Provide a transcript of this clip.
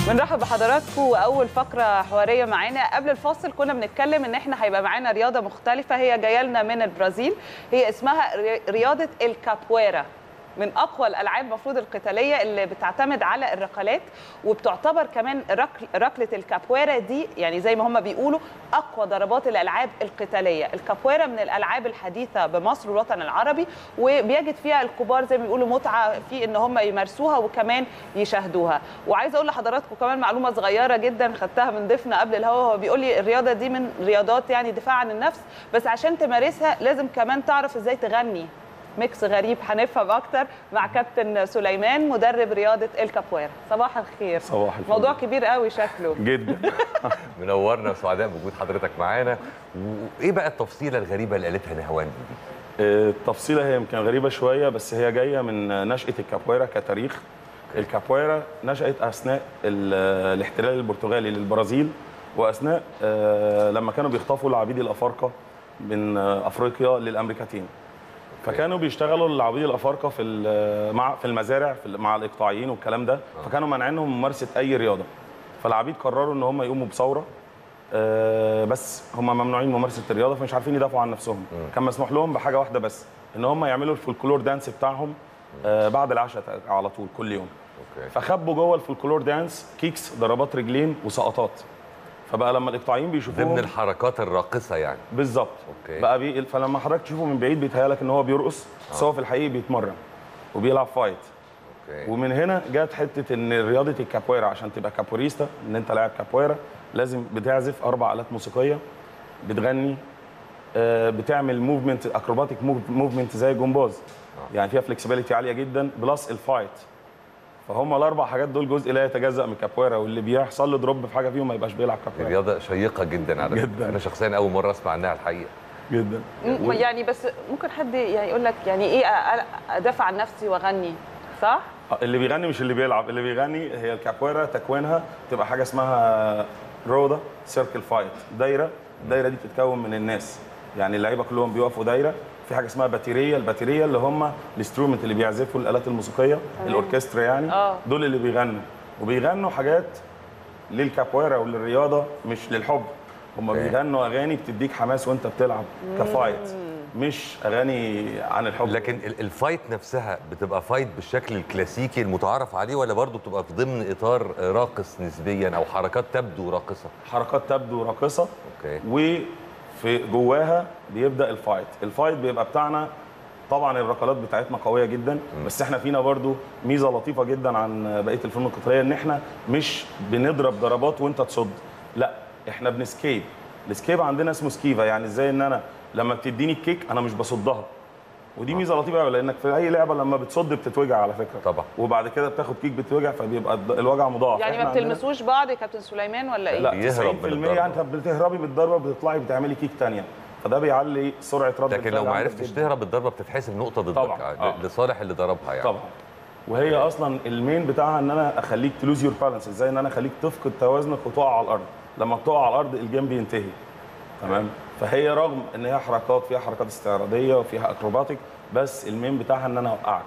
بنرحب بحضراتكم واول فقره حواريه معانا قبل الفاصل كنا بنتكلم ان احنا هيبقى معانا رياضه مختلفه هي جايه لنا من البرازيل هي اسمها ري- رياضه الكابويرا من اقوى الالعاب المفروض القتاليه اللي بتعتمد على الركلات وبتعتبر كمان ركل ركله الكابويرا دي يعني زي ما هم بيقولوا اقوى ضربات الالعاب القتاليه الكابويرا من الالعاب الحديثه بمصر والوطن العربي وبيجد فيها الكبار زي ما بيقولوا متعه في ان هم يمارسوها وكمان يشاهدوها وعايزه اقول لحضراتكم كمان معلومه صغيره جدا خدتها من ضيفنا قبل الهوا هو بيقول لي الرياضه دي من رياضات يعني دفاع عن النفس بس عشان تمارسها لازم كمان تعرف ازاي تغني ميكس غريب هنفهم اكتر مع كابتن سليمان مدرب رياضه الكابويرا صباح الخير صباح الفل. موضوع كبير قوي شكله جدا منورنا وسعداء بوجود حضرتك معانا وايه بقى التفصيله الغريبه اللي قالتها نهوان دي التفصيله هي يمكن غريبه شويه بس هي جايه من نشاه الكابويرا كتاريخ الكابويرا نشات اثناء ال- الاحتلال البرتغالي للبرازيل واثناء آه، لما كانوا بيخطفوا العبيد الافارقه من آه، افريقيا للامريكتين فكانوا بيشتغلوا العبيد الافارقه في ال- مع في المزارع في ال- مع الاقطاعيين والكلام ده فكانوا مانعينهم من ممارسه اي رياضه فالعبيد قرروا ان هم يقوموا بثوره آه، بس هم ممنوعين من ممارسه الرياضه فمش عارفين يدافعوا عن نفسهم كان مسموح لهم بحاجه واحده بس ان هم يعملوا الفولكلور دانس بتاعهم آه، بعد العشاء على طول كل يوم اوكي فخبوا جوه الفولكلور دانس كيكس ضربات رجلين وسقطات فبقى لما الاقطاعيين بيشوفوهم ضمن الحركات الراقصه يعني بالظبط أوكي. بقى بي... فلما حضرتك تشوفه من بعيد بيتهيألك ان هو بيرقص بس هو في الحقيقه بيتمرن وبيلعب فايت اوكي ومن هنا جت حته ان رياضه الكابويرا عشان تبقى كابوريستا ان انت لاعب كابويرا لازم بتعزف اربع الات موسيقيه بتغني آه، بتعمل موفمنت اكروباتيك موفمنت زي الجمباز يعني فيها فلكسبيليتي عاليه جدا بلس الفايت فهم الاربع حاجات دول جزء لا يتجزا من الكابويرا واللي بيحصل له دروب في حاجه فيهم ما يبقاش بيلعب كابويرا رياضه شيقه جدا على فكرة. جداً. انا شخصيا اول مره اسمع عنها الحقيقه جدا م- يعني بس ممكن حد يعني يقول لك يعني ايه أ- ادافع عن نفسي واغني صح اللي بيغني مش اللي بيلعب اللي بيغني هي الكابويرا تكوينها تبقى حاجه اسمها رودا سيركل فايت دايره الدايره دي بتتكون من الناس يعني اللعيبه كلهم بيقفوا دايره في حاجه اسمها باتيريه الباتيريه اللي هم الانسترومنت اللي بيعزفوا الالات الموسيقيه الاوركسترا يعني آه. دول اللي بيغنوا وبيغنوا حاجات للكابويرا وللرياضه مش للحب هم أوكي. بيغنوا اغاني بتديك حماس وانت بتلعب كفايت مش اغاني عن الحب لكن ال- الفايت نفسها بتبقى فايت بالشكل الكلاسيكي المتعارف عليه ولا برضه بتبقى في ضمن اطار راقص نسبيا او حركات تبدو راقصه حركات تبدو راقصه اوكي وفي جواها بيبدا الفايت الفايت بيبقى بتاعنا طبعا الركلات بتاعتنا قويه جدا بس احنا فينا برضو ميزه لطيفه جدا عن بقيه الفنون القتاليه ان احنا مش بنضرب ضربات وانت تصد لا احنا بنسكيب السكيب عندنا اسمه سكيفا يعني ازاي ان انا لما بتديني الكيك انا مش بصدها ودي ميزه لطيفه قوي لانك في اي لعبه لما بتصد بتتوجع على فكره طبعا. وبعد كده بتاخد كيك بتوجع فبيبقى الد- الوجع مضاعف يعني إحنا ما عندنا- بتلمسوش بعض يا كابتن سليمان ولا ايه لا بيهرب 90% من الضربة. يعني انت بتهربي من الضربه بتطلعي بتعملي كيك تانية فده بيعلي سرعه رد لكن الفعل لو ما عندك عرفتش جداً. تهرب الضربه بتتحسب نقطه ضدك طبعاً. يعني آه. لصالح اللي ضربها يعني طبعا وهي اصلا المين بتاعها ان انا اخليك تلوز يور بالانس ازاي ان انا اخليك تفقد توازنك وتقع على الارض لما بتقع على الارض الجيم بينتهي تمام فهي رغم ان هي حركات فيها حركات استعراضيه وفيها اكروباتيك بس المين بتاعها ان انا اوقعك